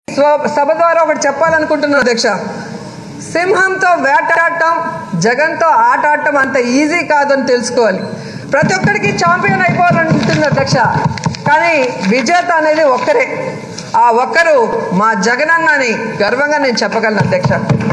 స్వ- సభ ద్వారా ఒకటి చెప్పాలనుకుంటున్నాను అధ్యక్ష సింహంతో వేటాడటం జగన్తో ఆట ఆడటం అంత ఈజీ కాదని తెలుసుకోవాలి ప్రతి ఒక్కరికి ఛాంపియన్ అయిపోవాలనుకుంటుంది అధ్యక్ష కానీ విజేత అనేది ఒక్కరే ఆ ఒక్కరు మా జగనన్నని గర్వంగా నేను చెప్పగలను అధ్యక్ష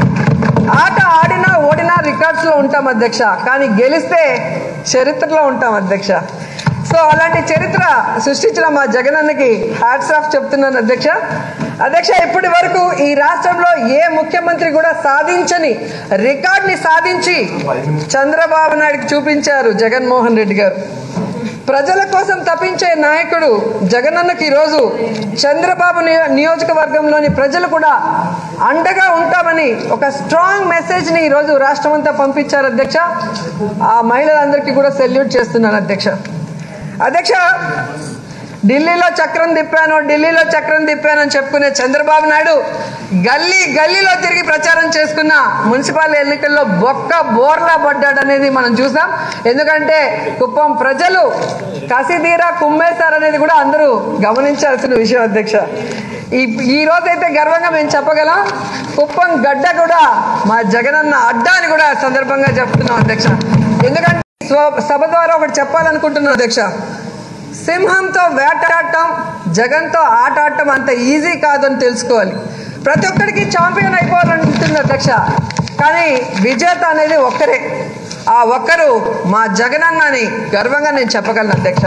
ఆట ఆడినా ఓడినా రికార్డ్స్లో ఉంటాం అధ్యక్ష కానీ గెలిస్తే చరిత్రలో ఉంటాం అధ్యక్ష సో అలాంటి చరిత్ర సృష్టించిన మా జగనన్నకి హ్యాట్స్ ఆఫ్ చెప్తున్నాను అధ్యక్ష అధ్యక్ష ఇప్పటి వరకు ఈ రాష్ట్రంలో ఏ ముఖ్యమంత్రి కూడా సాధించని రికార్డ్ని సాధించి చంద్రబాబు నాయుడుకి చూపించారు జగన్మోహన్ రెడ్డి గారు ప్రజల కోసం తప్పించే నాయకుడు జగనన్నకి ఈరోజు చంద్రబాబు నియో- నియోజకవర్గంలోని ప్రజలు కూడా అండగా ఉంటామని ఒక స్ట్రాంగ్ మెసేజ్ని ఈరోజు రాష్ట్రం అంతా పంపించారు అధ్యక్ష ఆ మహిళలందరికీ కూడా సెల్యూట్ చేస్తున్నాను అధ్యక్ష అధ్యక్ష ఢిల్లీలో చక్రం తిప్పాను ఢిల్లీలో చక్రం తిప్పాను అని చెప్పుకునే చంద్రబాబు నాయుడు గల్లీ గల్లీలో తిరిగి ప్రచారం చేసుకున్న మున్సిపల్ ఎన్నికల్లో బొక్క బోర్లా పడ్డాడనేది మనం చూసాం ఎందుకంటే కుప్పం ప్రజలు కసిదీరా కుమ్మేశారనేది కూడా అందరూ గమనించాల్సిన విషయం అధ్యక్ష ఈ ఈ రోజైతే గర్వంగా మేము చెప్పగలం కుప్పం గడ్డ కూడా మా జగనన్న అడ్డా అని కూడా సందర్భంగా చెప్తున్నాం అధ్యక్ష ఎందుకంటే స్వ- సభ ద్వారా ఒకటి చెప్పాలనుకుంటున్నాను అధ్యక్ష సింహంతో వేటాడటం జగన్తో ఆట ఆడటం అంత ఈజీ కాదని తెలుసుకోవాలి ప్రతి ఒక్కరికి ఛాంపియన్ అయిపోవాలనుకుంటుంది అధ్యక్ష కానీ విజేత అనేది ఒక్కరే ఆ ఒక్కరు మా జగనన్నని గర్వంగా నేను చెప్పగలను అధ్యక్ష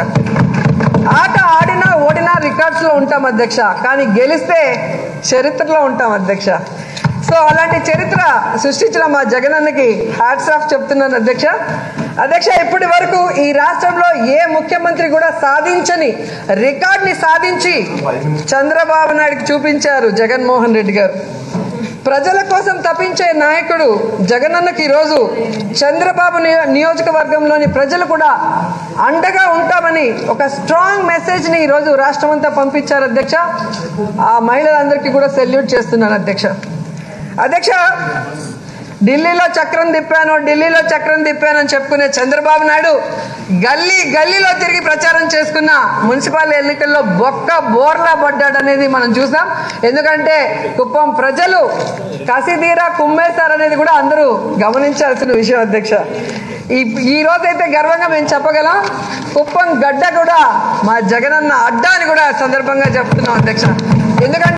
ఆట ఆడినా ఓడినా రికార్డ్స్లో ఉంటాం అధ్యక్ష కానీ గెలిస్తే చరిత్రలో ఉంటాం అధ్యక్ష సో అలాంటి చరిత్ర సృష్టించిన మా జగనన్నకి హ్యాట్స్ ఆఫ్ చెప్తున్నాను అధ్యక్ష అధ్యక్ష ఇప్పటి వరకు ఈ రాష్ట్రంలో ఏ ముఖ్యమంత్రి కూడా సాధించని రికార్డ్ని సాధించి చంద్రబాబు నాయుడుకి చూపించారు జగన్మోహన్ రెడ్డి గారు ప్రజల కోసం తప్పించే నాయకుడు జగనన్నకి ఈరోజు చంద్రబాబు నియో- నియోజకవర్గంలోని ప్రజలు కూడా అండగా ఉంటామని ఒక స్ట్రాంగ్ మెసేజ్ని ఈరోజు రాష్ట్రం అంతా పంపించారు అధ్యక్ష ఆ మహిళలందరికీ కూడా సెల్యూట్ చేస్తున్నాను అధ్యక్ష అధ్యక్ష ఢిల్లీలో చక్రం తిప్పాను ఢిల్లీలో చక్రం తిప్పాను అని చెప్పుకునే చంద్రబాబు నాయుడు గల్లీ గల్లీలో తిరిగి ప్రచారం చేసుకున్న మున్సిపల్ ఎన్నికల్లో బొక్క బోర్లా పడ్డాడనేది మనం చూసాం ఎందుకంటే కుప్పం ప్రజలు కసిదీరా కుమ్మేశారనేది కూడా అందరూ గమనించాల్సిన విషయం అధ్యక్ష ఈ ఈ రోజైతే గర్వంగా మేము చెప్పగలం కుప్పం గడ్డ కూడా మా జగనన్న అడ్డా అని కూడా సందర్భంగా చెప్తున్నాం అధ్యక్ష ఎందుకంటే